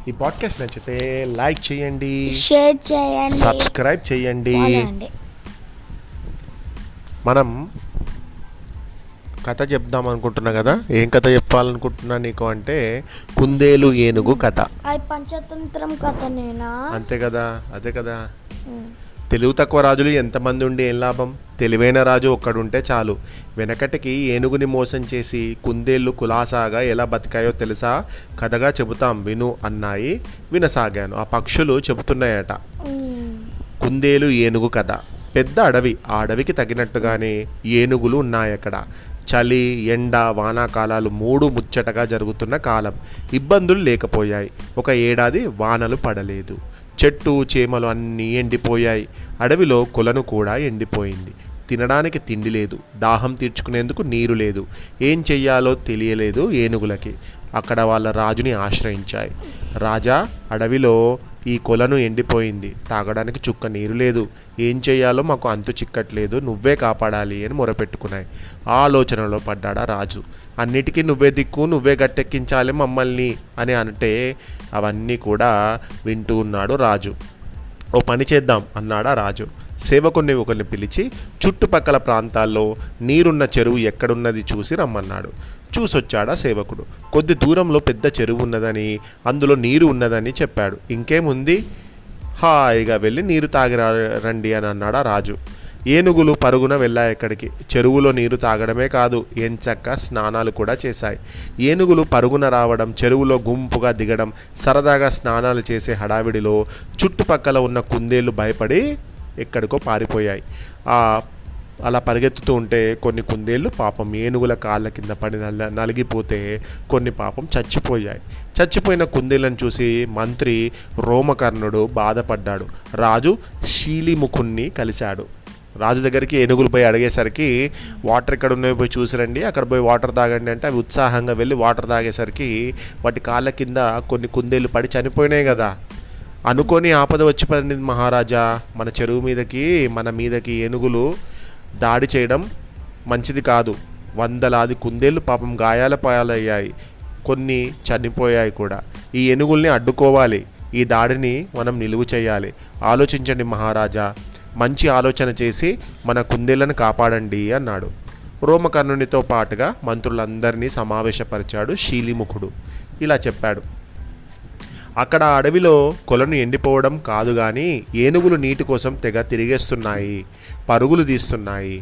ఈ పాడ్కాస్ట్ నచ్చితే లైక్ చేయండి షేర్ చేయండి సబ్స్క్రైబ్ చేయండి ఫాలో అండి మనం కథ చెప్దాం అనుకుంటున్నా కదా ఏం కథ చెప్పాలనుకుంటున్నా నీకు అంటే కుందేలు ఏనుగు కథ అది పంచతంత్రం కథనేనా అంతే కదా అదే కదా ఉమ్. తెలివి తక్కువ రాజులు ఎంతమంది ఉండి ఏం లాభం తెలివైన రాజు ఒక్కడుంటే చాలు వెనకటికి ఏనుగుని మోసం చేసి కుందేళ్ళు కులాసాగా ఎలా బతికాయో తెలుసా కథగా చెబుతాం విను అన్నాయి వినసాగాను ఆ పక్షులు చెబుతున్నాయట ఉమ్. కుందేలు ఏనుగు కథ పెద్ద అడవి ఆ అడవికి తగినట్టుగానే ఏనుగులు ఉన్నాయి అక్కడ చలి ఎండ వానాకాలాలు మూడు ముచ్చటగా జరుగుతున్న కాలం ఇబ్బందులు లేకపోయాయి ఒక ఏడాది వానలు పడలేదు చెట్టు చేమలు అన్నీ ఎండిపోయాయి అడవిలో కొలను కూడా ఎండిపోయింది తినడానికి తిండి లేదు దాహం తీర్చుకునేందుకు నీరు లేదు ఏం చెయ్యాలో తెలియలేదు ఏనుగులకి అక్కడ వాళ్ళ రాజుని ఆశ్రయించాయి రాజా అడవిలో ఈ కొలను ఎండిపోయింది తాగడానికి చుక్క నీరు లేదు ఏం చేయాలో మాకు అంతు చిక్కట్లేదు నువ్వే కాపాడాలి అని మొరపెట్టుకున్నాయి ఆ ఆలోచనలో పడ్డాడా రాజు అన్నిటికీ నువ్వే దిక్కు నువ్వే గట్టెక్కించాలి మమ్మల్ని అని అంటే అవన్నీ కూడా వింటూ ఉన్నాడు రాజు ఓ పని చేద్దాం అన్నాడా రాజు సేవకుని ఒకరిని పిలిచి చుట్టుపక్కల ప్రాంతాల్లో నీరున్న చెరువు ఎక్కడున్నది చూసి రమ్మన్నాడు చూసొచ్చాడా సేవకుడు కొద్ది దూరంలో పెద్ద చెరువు ఉన్నదని అందులో నీరు ఉన్నదని చెప్పాడు ఇంకేముంది హాయిగా వెళ్ళి నీరు తాగి రా- రండి అని అన్నాడా రాజు ఏనుగులు పరుగున వెళ్ళాయి ఎక్కడికి చెరువులో నీరు తాగడమే కాదు ఎంచక్క స్నానాలు కూడా చేశాయి ఏనుగులు పరుగున రావడం చెరువులో గుంపుగా దిగడం సరదాగా స్నానాలు చేసే హడావిడిలో చుట్టుపక్కల ఉన్న కుందేళ్ళు భయపడి ఎక్కడికో పారిపోయాయి ఆ అలా పరిగెత్తుతూ ఉంటే కొన్ని కుందేళ్ళు పాపం ఏనుగుల కాళ్ళ కింద పడి నల నలిగిపోతే కొన్ని పాపం చచ్చిపోయాయి చచ్చిపోయిన కుందేళ్ళను చూసి మంత్రి రోమకర్ణుడు బాధపడ్డాడు రాజు శీలిముఖుణ్ణి కలిశాడు రాజు దగ్గరికి ఏనుగులు పోయి అడిగేసరికి వాటర్ ఎక్కడ ఉన్నాయో పోయి చూసిరండి అక్కడ పోయి వాటర్ తాగండి అంటే అవి ఉత్సాహంగా వెళ్ళి వాటర్ తాగేసరికి వాటి కాళ్ళ కింద కొన్ని కుందేళ్ళు పడి చనిపోయినాయి కదా అనుకొని ఆపద వచ్చి పడింది మహారాజా మన చెరువు మీదకి మన మీదకి ఏనుగులు దాడి చేయడం మంచిది కాదు వందలాది కుందేళ్ళు పాపం గాయాల పాలయ్యాయి కొన్ని చనిపోయాయి కూడా ఈ ఏనుగుల్ని అడ్డుకోవాలి ఈ దాడిని మనం నిలువు చేయాలి ఆలోచించండి మహారాజా మంచి ఆలోచన చేసి మన కుందేళ్లను కాపాడండి అన్నాడు రోమకర్ణునితో పాటుగా మంత్రులందరినీ సమావేశపరిచాడు శీలిముఖుడు ఇలా చెప్పాడు అక్కడ ఆ అడవిలో కొలను ఎండిపోవడం కాదు కానీ ఏనుగులు నీటి కోసం తెగ తిరిగేస్తున్నాయి పరుగులు తీస్తున్నాయి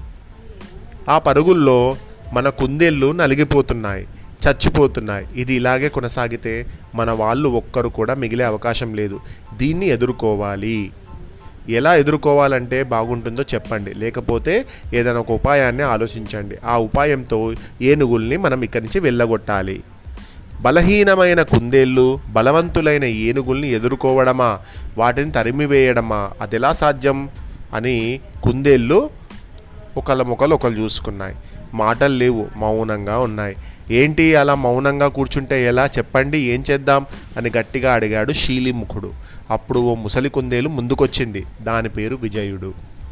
ఆ పరుగుల్లో మన కుందేళ్ళు నలిగిపోతున్నాయి చచ్చిపోతున్నాయి ఇది ఇలాగే కొనసాగితే మన వాళ్ళు ఒక్కరు కూడా మిగిలే అవకాశం లేదు దీన్ని ఎదుర్కోవాలి ఎలా ఎదుర్కోవాలంటే బాగుంటుందో చెప్పండి లేకపోతే ఏదైనా ఒక ఉపాయాన్ని ఆలోచించండి ఆ ఉపాయంతో ఏనుగుల్ని మనం ఇక్కడి నుంచి వెళ్ళగొట్టాలి బలహీనమైన కుందేళ్ళు బలవంతులైన ఏనుగుల్ని ఎదుర్కోవడమా వాటిని తరిమివేయడమా అదెలా సాధ్యం అని కుందేళ్ళు ఒకళ్ళ ముఖాలు ఒకళ్ళు చూసుకున్నాయి మాటలు లేవు మౌనంగా ఉన్నాయి ఏంటి అలా మౌనంగా కూర్చుంటే ఎలా చెప్పండి ఏం చేద్దాం అని గట్టిగా అడిగాడు శీలిముఖుడు అప్పుడు ఓ ముసలి కుందేలు ముందుకొచ్చింది దాని పేరు విజయుడు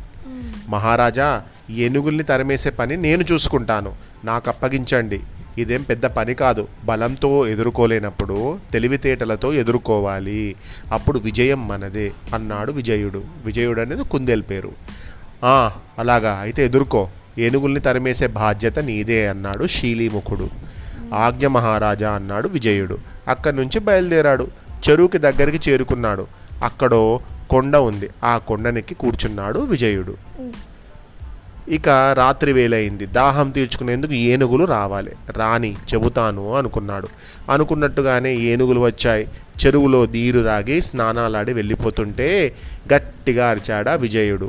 మహారాజా ఏనుగుల్ని తరిమేసే పని నేను చూసుకుంటాను నాకు అప్పగించండి ఇదేం పెద్ద పని కాదు బలంతో ఎదుర్కోలేనప్పుడు తెలివితేటలతో ఎదుర్కోవాలి అప్పుడు విజయం మనదే అన్నాడు విజయుడు విజయుడు అనేది కుందేలు పేరు "ఆ, అలాగా అయితే ఎదుర్కో ఏనుగుల్ని తరిమేసే బాధ్యత నీదే అన్నాడు శీలీముఖుడు ఆజ్ఞ మహారాజా అన్నాడు విజయుడు అక్కడి నుంచి బయలుదేరాడు చెరువుకి దగ్గరికి చేరుకున్నాడు అక్కడో కొండ ఉంది ఆ కొండనెక్కి కూర్చున్నాడు విజయుడు ఇక రాత్రి వేలైంది దాహం తీర్చుకునేందుకు ఏనుగులు రావాలి రాని చెబుతాను అనుకున్నాడు అనుకున్నట్టుగానే ఏనుగులు వచ్చాయి చెరువులో నీరు తాగి స్నానాలాడి వెళ్ళిపోతుంటే గట్టిగా అరిచాడా విజయుడు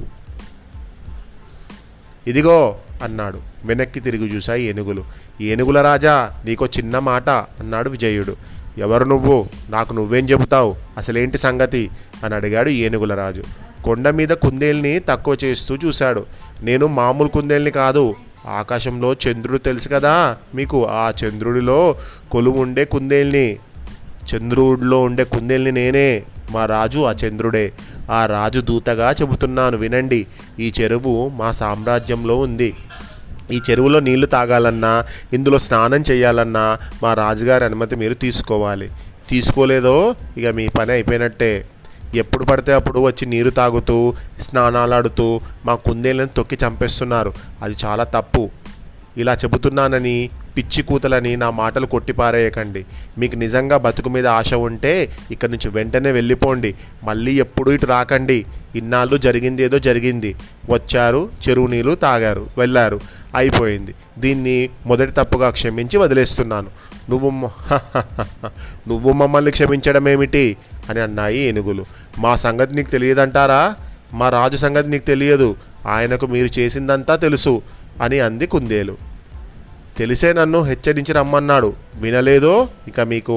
ఇదిగో అన్నాడు వెనక్కి తిరిగి చూశాయి ఏనుగులు ఏనుగుల రాజా నీకో చిన్న మాట అన్నాడు విజయుడు ఎవరు నువ్వు నాకు నువ్వేం చెబుతావు అసలేంటి సంగతి అని అడిగాడు ఏనుగుల రాజు కొండ మీద కుందేల్ని తక్కువ చేస్తూ చూశాడు నేను మామూలు కుందేల్ని కాదు ఆకాశంలో చంద్రుడు తెలుసు కదా మీకు ఆ చంద్రుడిలో కొలువు ఉండే కుందేల్ని చంద్రుడిలో ఉండే కుందేల్ని నేనే మా రాజు ఆ చంద్రుడే ఆ రాజు దూతగా చెబుతున్నాను వినండి ఈ చెరువు మా సామ్రాజ్యంలో ఉంది ఈ చెరువులో నీళ్లు తాగాలన్నా ఇందులో స్నానం చేయాలన్నా మా రాజుగారి అనుమతి మీరు తీసుకోవాలి తీసుకోలేదో ఇక మీ పని అయిపోయినట్టే ఎప్పుడు పడితే అప్పుడు వచ్చి నీరు తాగుతూ స్నానాలు ఆడుతూ మా కుందేళ్ళని తొక్కి చంపేస్తున్నారు అది చాలా తప్పు ఇలా చెబుతున్నానని పిచ్చి కూతలని నా మాటలు కొట్టిపారేయకండి మీకు నిజంగా బతుకు మీద ఆశ ఉంటే ఇక్కడి నుంచి వెంటనే వెళ్ళిపోండి మళ్ళీ ఎప్పుడు ఇటు రాకండి ఇన్నాళ్ళు జరిగింది ఏదో జరిగింది వచ్చారు చెరువు నీళ్ళు తాగారు వెళ్ళారు అయిపోయింది దీన్ని మొదటి తప్పుగా క్షమించి వదిలేస్తున్నాను నువ్వు మ- నువ్వు మమ్మల్ని క్షమించడం ఏమిటి అని అన్నాయి ఏనుగులు మా సంగతి నీకు తెలియదంటారా మా రాజు సంగతి నీకు తెలియదు ఆయనకు మీరు చేసిందంతా తెలుసు అని అంది కుందేలు తెలిసే నన్ను హెచ్చరించి రమ్మన్నాడు వినలేదో ఇక మీకు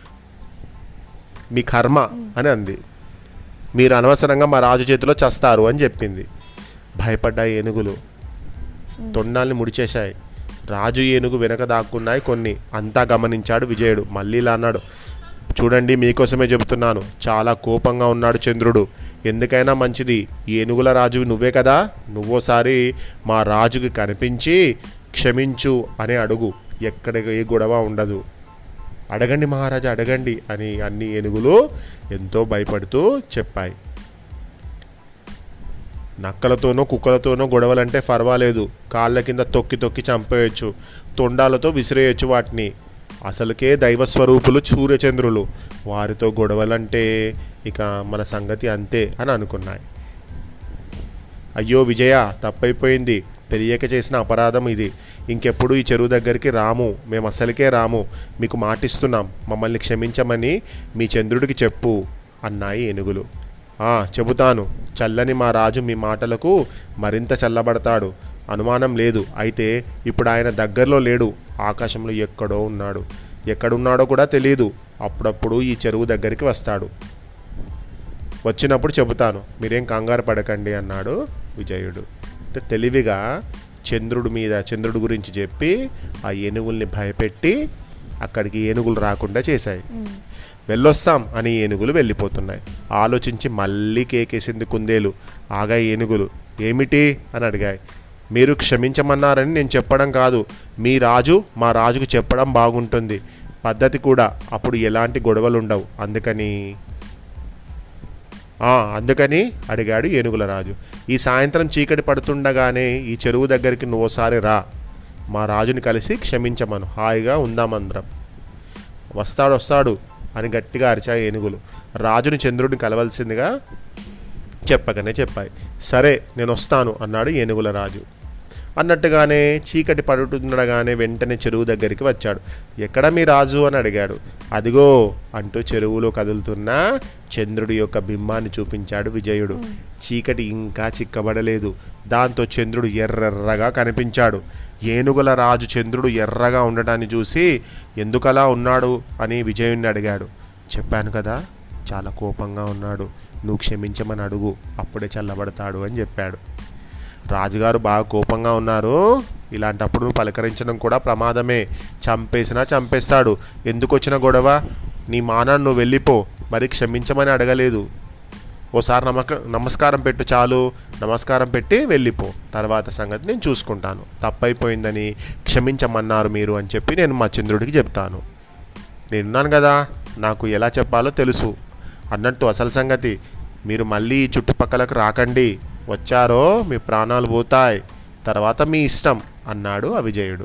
మీ కర్మ అని అంది మీరు అనవసరంగా మా రాజు చేతిలో చస్తారు అని చెప్పింది భయపడ్డాయి ఏనుగులు తొండాల్ని ముడిచేశాయి రాజు ఏనుగు వెనక దాక్కున్నాయి కొన్ని అంతా గమనించాడు విజయుడు మళ్ళీ ఇలా అన్నాడు చూడండి మీకోసమే చెబుతున్నాను చాలా కోపంగా ఉన్నాడు చంద్రుడు ఎందుకైనా మంచిది ఈ ఏనుగుల రాజు నువ్వే కదా నువ్వోసారి మా రాజుకి కనిపించి క్షమించు అని అడుగు ఎక్కడ ఏ గొడవ ఉండదు అడగండి మహారాజా అడగండి అని అన్ని ఏనుగులు ఎంతో భయపడుతూ చెప్పాయి నక్కలతోనో కుక్కలతోనో గొడవలంటే పర్వాలేదు కాళ్ళ కింద తొక్కి తొక్కి చంపేయచ్చు తొండాలతో విసిరేయచ్చు వాటిని అసలుకే దైవ స్వరూపులు సూర్యచంద్రులు వారితో గొడవలంటే ఇక మన సంగతి అంతే అని అనుకున్నాయి అయ్యో విజయ తప్పైపోయింది తెలియక చేసిన అపరాధం ఇది ఇంకెప్పుడు ఈ చెరువు దగ్గరికి రాము మేము అసలుకే రాము మీకు మాటిస్తున్నాం మమ్మల్ని క్షమించమని మీ చంద్రుడికి చెప్పు అన్నాయి ఏనుగులు "ఆ, చెబుతాను చల్లని మా రాజు మీ మాటలకు మరింత చల్లబడతాడు అనుమానం లేదు అయితే ఇప్పుడు ఆయన దగ్గరలో లేడు ఆకాశంలో ఎక్కడో ఉన్నాడు ఎక్కడున్నాడో కూడా తెలియదు అప్పుడప్పుడు ఈ చెరువు దగ్గరికి వస్తాడు వచ్చినప్పుడు చెబుతాను మీరేం కంగారు పడకండి అన్నాడు విజయుడు అంటే తెలివిగా చంద్రుడి మీద చంద్రుడి గురించి చెప్పి ఆ ఏనుగుల్ని భయపెట్టి అక్కడికి ఏనుగులు రాకుండా చేశాయి ఉమ్. వెళ్ళొస్తాం అని ఏనుగులు వెళ్ళిపోతున్నాయి ఆలోచించి మళ్ళీ కేకేసింది కుందేలు ఆగా ఏనుగులు ఏమిటి అని అడిగాయి మీరు క్షమించమన్నారని నేను చెప్పడం కాదు మీ రాజు మా రాజుకు చెప్పడం బాగుంటుంది పద్ధతి కూడా అప్పుడు ఎలాంటి గొడవలు ఉండవు అందుకని "ఆ, అందుకని అడిగాడు ఏనుగుల రాజు ఈ సాయంత్రం చీకటి పడుతుండగానే ఈ చెరువు దగ్గరికి నువ్వు ఒకసారి రా మా రాజుని కలిసి క్షమించమను హాయిగా ఉందామందరం వస్తాడు వస్తాడు అని గట్టిగా అరిచాయి ఏనుగులు రాజుని చంద్రుడిని కలవలసిందిగా చెప్పకనే చెప్పాయి సరే నేను వస్తాను అన్నాడు ఏనుగుల రాజు అన్నట్టుగానే చీకటి పడుతుండగానే వెంటనే చెరువు దగ్గరికి వచ్చాడు ఎక్కడ మీ రాజు అని అడిగాడు అదిగో అంటూ చెరువులో కదులుతున్న చంద్రుడి యొక్క బింబాన్ని చూపించాడు విజయుడు చీకటి ఇంకా చిక్కబడలేదు దాంతో చంద్రుడు ఎర్రెర్రగా కనిపించాడు ఏనుగుల రాజు చంద్రుడు ఎర్రగా ఉండటాన్ని చూసి ఎందుకలా ఉన్నాడు అని విజయుణ్ణి అడిగాడు చెప్పాను కదా చాలా కోపంగా ఉన్నాడు నువ్వు క్షమించమని అడుగు అప్పుడే చల్లబడతాడు అని చెప్పాడు రాజుగారు బాగా కోపంగా ఉన్నారు ఇలాంటప్పుడు నువ్వు పలకరించడం కూడా ప్రమాదమే చంపేసినా చంపేస్తాడు ఎందుకు వచ్చిన గొడవ నీ మానాన్ని నువ్వు వెళ్ళిపో మరి క్షమించమని అడగలేదు ఓసారి నమక నమస్కారం పెట్టు చాలు నమస్కారం పెట్టి వెళ్ళిపో తర్వాత సంగతి నేను చూసుకుంటాను తప్పైపోయిందని క్షమించమన్నారు మీరు అని చెప్పి నేను మా చంద్రుడికి చెప్తాను నేనున్నాను కదా నాకు ఎలా చెప్పాలో తెలుసు అన్నట్టు అసలు సంగతి మీరు మళ్ళీ ఈ చుట్టుపక్కలకు రాకండి వచ్చారో మీ ప్రాణాలు పోతాయి తర్వాత మీ ఇష్టం అన్నాడు అవిజయుడు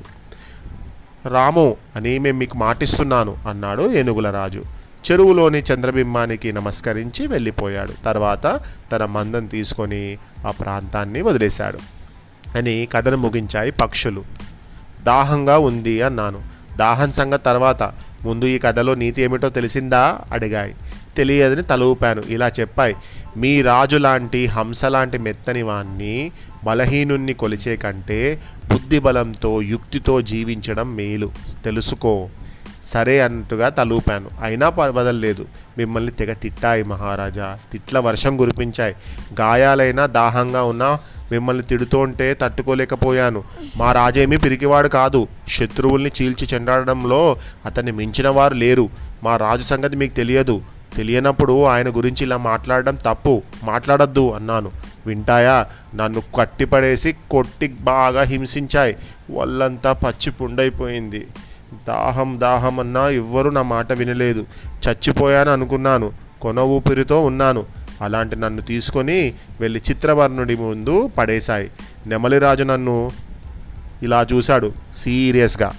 రాము అని మేము మీకు మాటిస్తున్నాను అన్నాడు ఏనుగుల రాజు చెరువులోని చంద్రబింబానికి నమస్కరించి వెళ్ళిపోయాడు తర్వాత తన మందం తీసుకొని ఆ ప్రాంతాన్ని వదిలేశాడు అని కథను ముగించాయి పక్షులు దాహంగా ఉంది అన్నాను దాహం సంగతి తర్వాత ముందు ఈ కథలో నీతి ఏమిటో తెలిసిందా అడిగాయి తెలియదని తల ఊపాను ఇలా చెప్పాయి మీ రాజు లాంటి హంస లాంటి మెత్తని వాణ్ణి బలహీనుణ్ణి కొలిచే కంటే బుద్ధి బలంతో యుక్తితో జీవించడం మేలు తెలుసుకో సరే అన్నట్టుగా తలూపాను అయినా ప- వదలలేదు మిమ్మల్ని తెగ తిట్టాయి మహారాజా తిట్ల వర్షం కురిపించాయి గాయాలైనా దాహంగా ఉన్నా మిమ్మల్ని తిడుతుంటే తట్టుకోలేకపోయాను మా రాజేమీ పిరికివాడు కాదు శత్రువుల్ని చీల్చి చెండాడడంలో అతన్ని మించిన వారు లేరు మా రాజు సంగతి మీకు తెలియదు తెలియనప్పుడు ఆయన గురించి ఇలా మాట్లాడడం తప్పు మాట్లాడొద్దు అన్నాను వింటాయా నన్ను కట్టిపడేసి కొట్టి బాగా హింసించాయి వాళ్ళంతా పచ్చి పుండైపోయింది దాహం దాహం అన్నా ఎవ్వరూ నా మాట వినలేదు చచ్చిపోయాను అనుకున్నాను కొన ఊపిరితో ఉన్నాను అలాంటి నన్ను తీసుకొని వెళ్ళి చిత్రవర్ణుడి ముందు పడేశాయి నెమలిరాజు నన్ను ఇలా చూశాడు సీరియస్గా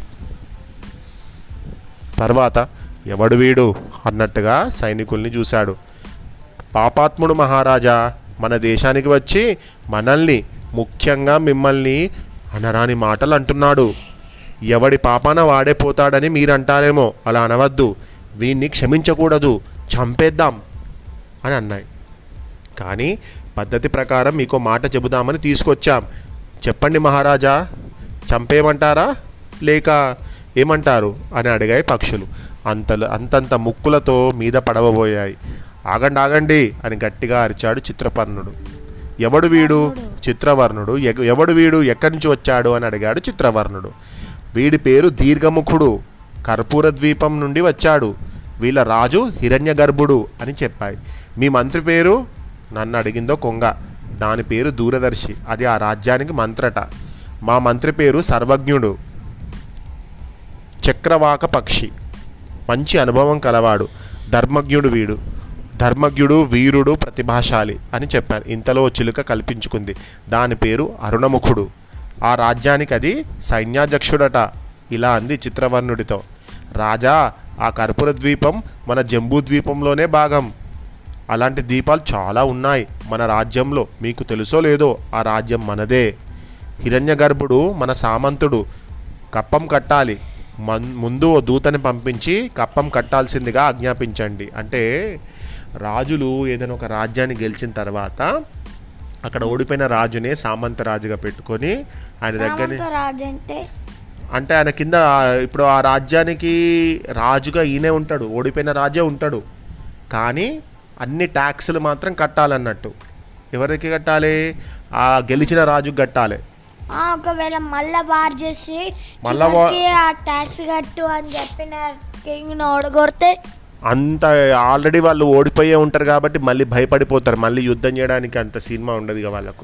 తర్వాత ఎవడు వీడు అన్నట్టుగా సైనికుల్ని చూశాడు పాపాత్ముడు మహారాజా మన దేశానికి వచ్చి మనల్ని ముఖ్యంగా మిమ్మల్ని అనరాని మాటలు అంటున్నాడు ఎవడి పాపాన వాడే పోతాడని మీరంటారేమో అలా అనవద్దు వీణ్ణి క్షమించకూడదు చంపేద్దాం అని అన్నాయి కానీ పద్ధతి ప్రకారం మీకు మాట చెబుదామని తీసుకొచ్చాం చెప్పండి మహారాజా చంపేయమంటారా లేక ఏమంటారు అని అడిగాయి పక్షులు అంత అంతంత ముక్కులతో మీద పడవబోయాయి ఆగండి ఆగండి అని గట్టిగా అరిచాడు చిత్రపర్ణుడు ఎవడు వీడు చిత్రవర్ణుడు ఎగ- ఎవడు వీడు ఎక్కడి నుంచి వచ్చాడు అని అడిగాడు చిత్రవర్ణుడు వీడి పేరు దీర్ఘముఖుడు కర్పూర ద్వీపం నుండి వచ్చాడు వీళ్ళ రాజు హిరణ్యగర్భుడు అని చెప్పాయి మీ మంత్రి పేరు నన్ను అడిగిందో కొంగ దాని పేరు దూరదర్శి అది ఆ రాజ్యానికి మంత్రట మా మంత్రి పేరు సర్వజ్ఞుడు చక్రవాక పక్షి మంచి అనుభవం కలవాడు ధర్మజ్ఞుడు వీడు ధర్మజ్ఞుడు వీరుడు ప్రతిభాశాలి అని చెప్పాను ఇంతలో చిలుక కల్పించుకుంది దాని పేరు అరుణముఖుడు ఆ రాజ్యానికి అది సైన్యాధ్యక్షుడట ఇలా అంది చిత్రవర్ణుడితో రాజా ఆ కర్పూర ద్వీపం మన జంబూ ద్వీపంలోనే భాగం అలాంటి ద్వీపాలు చాలా ఉన్నాయి మన రాజ్యంలో మీకు తెలుసో లేదో ఆ రాజ్యం మనదే హిరణ్యగర్భుడు మన సామంతుడు కప్పం కట్టాలి మన్ ముందు ఓ దూతని పంపించి కప్పం కట్టాల్సిందిగా ఆజ్ఞాపించండి అంటే రాజులు ఏదైనా ఒక రాజ్యాన్ని గెలిచిన తర్వాత అక్కడ ఓడిపోయిన రాజునే సామంత రాజుగా పెట్టుకొని ఆయన దగ్గర సామంత రాజు అంటే అంటే ఆయన కింద ఆ- ఇప్పుడు ఆ రాజ్యానికి రాజుగా ఈయనే ఉంటాడు ఓడిపోయిన రాజే ఉంటాడు కానీ అన్ని ట్యాక్సులు మాత్రం కట్టాలన్నట్టు ఎవరికి కట్టాలి ఆ గెలిచిన రాజుకి కట్టాలి ఆ, ఒకవేళ మళ్ళా వార్ చేసి మళ్ళా వా- చివరికి ఆ ట్యాక్స్ కట్టు అని చెప్పిన కింగ్ ఓడగొడితే అంత ఆల్రెడీ వాళ్ళు ఓడిపోయే ఉంటారు కాబట్టి మళ్ళీ భయపడిపోతారు మళ్ళీ యుద్ధం చేయడానికి అంత సినిమా ఉండదు ఇక వాళ్ళకు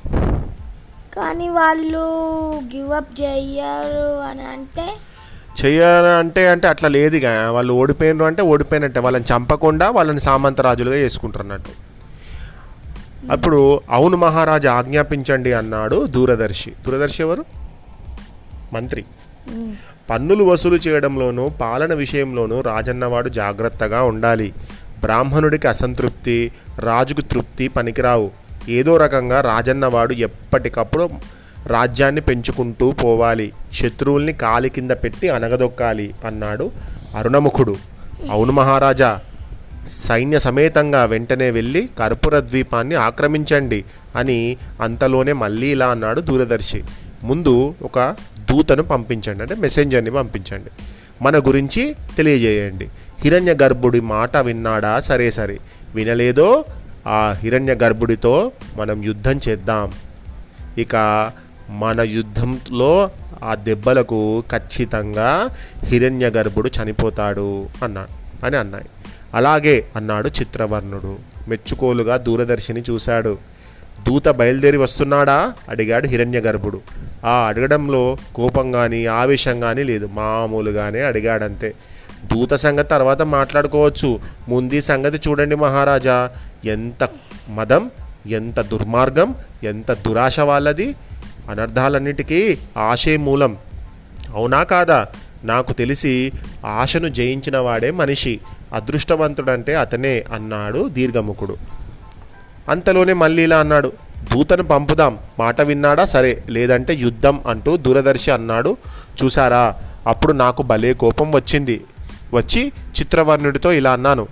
కానీ వాళ్ళు గివ్ అప్ చెయ్యరు అని అంటే చేయాలంటే అంటే అట్లా లేదు ఇక వాళ్ళు ఓడిపోయినారు అంటే ఓడిపోయినట్టే వాళ్ళని చంపకుండా వాళ్ళని సామంత రాజులుగా చేసుకుంటారు అన్నట్టు అప్పుడు అవును మహారాజా ఆజ్ఞాపించండి అన్నాడు దూరదర్శి దూరదర్శి ఎవరు మంత్రి పన్నులు వసూలు చేయడంలోనూ పాలన విషయంలోనూ రాజన్నవాడు జాగ్రత్తగా ఉండాలి బ్రాహ్మణుడికి అసంతృప్తి రాజుకు తృప్తి పనికిరావు ఏదో రకంగా రాజన్నవాడు ఎప్పటికప్పుడు రాజ్యాన్ని పెంచుకుంటూ పోవాలి శత్రువుల్ని కాలి కింద పెట్టి అనగదొక్కాలి అన్నాడు అరుణముఖుడు అవును మహారాజా సైన్య సమేతంగా వెంటనే వెళ్ళి కర్పూర ద్వీపాన్ని ఆక్రమించండి అని అంతలోనే మళ్ళీ ఇలా అన్నాడు దూరదర్శి ముందు ఒక దూతను పంపించండి అంటే మెసెంజర్ని పంపించండి మన గురించి తెలియజేయండి హిరణ్య గర్భుడి మాట విన్నాడా సరే సరే వినలేదో ఆ హిరణ్య గర్భుడితో మనం యుద్ధం చేద్దాం ఇక మన యుద్ధంలో ఆ దెబ్బలకు ఖచ్చితంగా హిరణ్య గర్భుడు చనిపోతాడు అన్నాడు అని అన్నాయి అలాగే అన్నాడు చిత్రవర్ణుడు మెచ్చుకోలుగా దూరదర్శిని చూశాడు దూత బయలుదేరి వస్తున్నాడా అడిగాడు హిరణ్య గర్భుడు ఆ అడగడంలో కోపం కానీ ఆవేశం కానీ లేదు మామూలుగానే అడిగాడంతే దూత సంగతి తర్వాత మాట్లాడుకోవచ్చు ముందు ఈ సంగతి చూడండి మహారాజా ఎంత మదం ఎంత దుర్మార్గం ఎంత దురాశ వాళ్ళది అనర్థాలన్నిటికీ ఆశే మూలం అవునా కాదా నాకు తెలిసి ఆశను జయించిన వాడే మనిషి అదృష్టవంతుడంటే అతనే అన్నాడు దీర్ఘముఖుడు అంతలోనే మళ్ళీ ఇలా అన్నాడు దూతను పంపుదాం మాట విన్నాడా సరే లేదంటే యుద్ధం అంటూ దూరదర్శి అన్నాడు చూసారా అప్పుడు నాకు భలే కోపం వచ్చింది వచ్చి చిత్రవర్ణుడితో ఇలా అన్నాను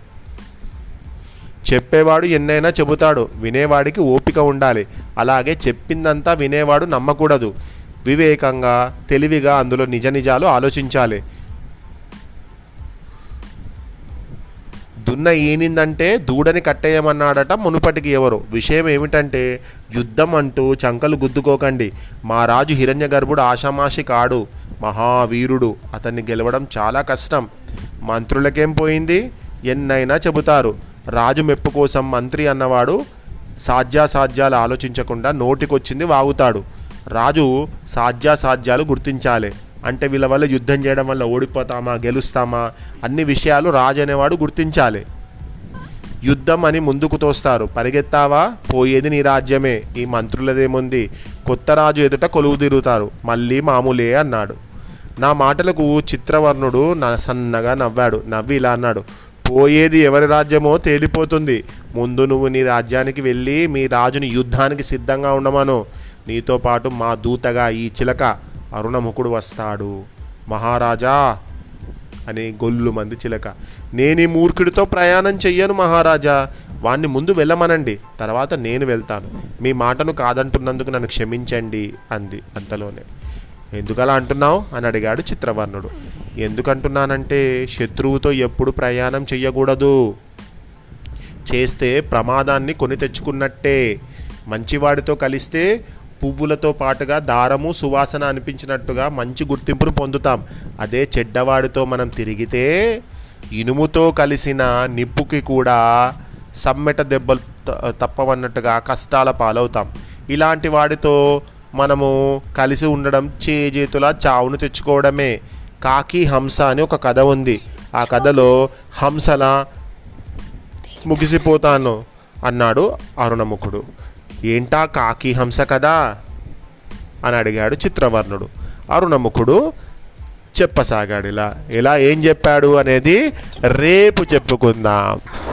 చెప్పేవాడు ఎన్నైనా చెబుతాడు వినేవాడికి ఓపిక ఉండాలి అలాగే చెప్పిందంతా వినేవాడు నమ్మకూడదు వివేకంగా తెలివిగా అందులో నిజ నిజాలు ఆలోచించాలి దున్న ఈనిందంటే దూడని కట్టేయమన్నాడట మునుపటికి ఎవరు విషయం ఏమిటంటే యుద్ధం అంటూ చంకలు గుద్దుకోకండి మా రాజు హిరణ్య గర్భుడు ఆషామాషి కాడు మహావీరుడు అతన్ని గెలవడం చాలా కష్టం మంత్రులకేం పోయింది ఎన్నైనా చెబుతారు రాజు మెప్పు కోసం మంత్రి అన్నవాడు సాధ్యాసాధ్యాలు ఆలోచించకుండా నోటికొచ్చింది వాగుతాడు రాజు సాధ్యాసాధ్యాలు గుర్తించాలి అంటే వీళ్ళ వల్ల యుద్ధం చేయడం వల్ల ఓడిపోతామా గెలుస్తామా అన్ని విషయాలు రాజు అనేవాడు గుర్తించాలి యుద్ధం అని ముందుకు తోస్తారు పరిగెత్తావా పోయేది నీ రాజ్యమే ఈ మంత్రులదేముంది కొత్త రాజు ఎదుట కొలువు తిరుగుతారు మళ్ళీ మామూలే అన్నాడు నా మాటలకు చిత్రవర్ణుడు నా సన్నగా నవ్వాడు నవ్వి ఇలా అన్నాడు పోయేది ఎవరి రాజ్యమో తేలిపోతుంది ముందు నువ్వు నీ రాజ్యానికి వెళ్ళి మీ రాజుని యుద్ధానికి సిద్ధంగా ఉండమను నీతో పాటు మా దూతగా ఈ చిలక అరుణముఖుడు వస్తాడు మహారాజా అని గొల్లు మంది చిలక నేను ఈ మూర్ఖుడితో ప్రయాణం చెయ్యను మహారాజా వాణ్ణి ముందు వెళ్ళమనండి తర్వాత నేను వెళ్తాను మీ మాటను కాదంటున్నందుకు నన్ను క్షమించండి అంది అంతలోనే ఎందుకలా అంటున్నావు అని అడిగాడు చిత్రవర్ణుడు ఎందుకంటున్నానంటే శత్రువుతో ఎప్పుడు ప్రయాణం చెయ్యకూడదు చేస్తే ప్రమాదాన్ని కొని తెచ్చుకున్నట్టే మంచివాడితో కలిస్తే పువ్వులతో పాటుగా దారము సువాసన అనిపించినట్టుగా మంచి గుర్తింపును పొందుతాం అదే చెడ్డవాడితో మనం తిరిగితే ఇనుముతో కలిసిన నిప్పుకి కూడా సమ్మెట దెబ్బలు త- తప్పవన్నట్టుగా కష్టాల పాలవుతాం ఇలాంటి వాడితో మనము కలిసి ఉండడం చేజేతులా చావును తెచ్చుకోవడమే కాకి హంస అని ఒక కథ ఉంది ఆ కథలో హంసలా ముగిసిపోతాను అన్నాడు అరుణముఖుడు ఏంటా కాకి హంస కదా అని అడిగాడు చిత్రవర్ణుడు అరుణముఖుడు చెప్పసాగాడు ఇలా ఇలా ఏం చెప్పాడు అనేది రేపు చెప్పుకుందాం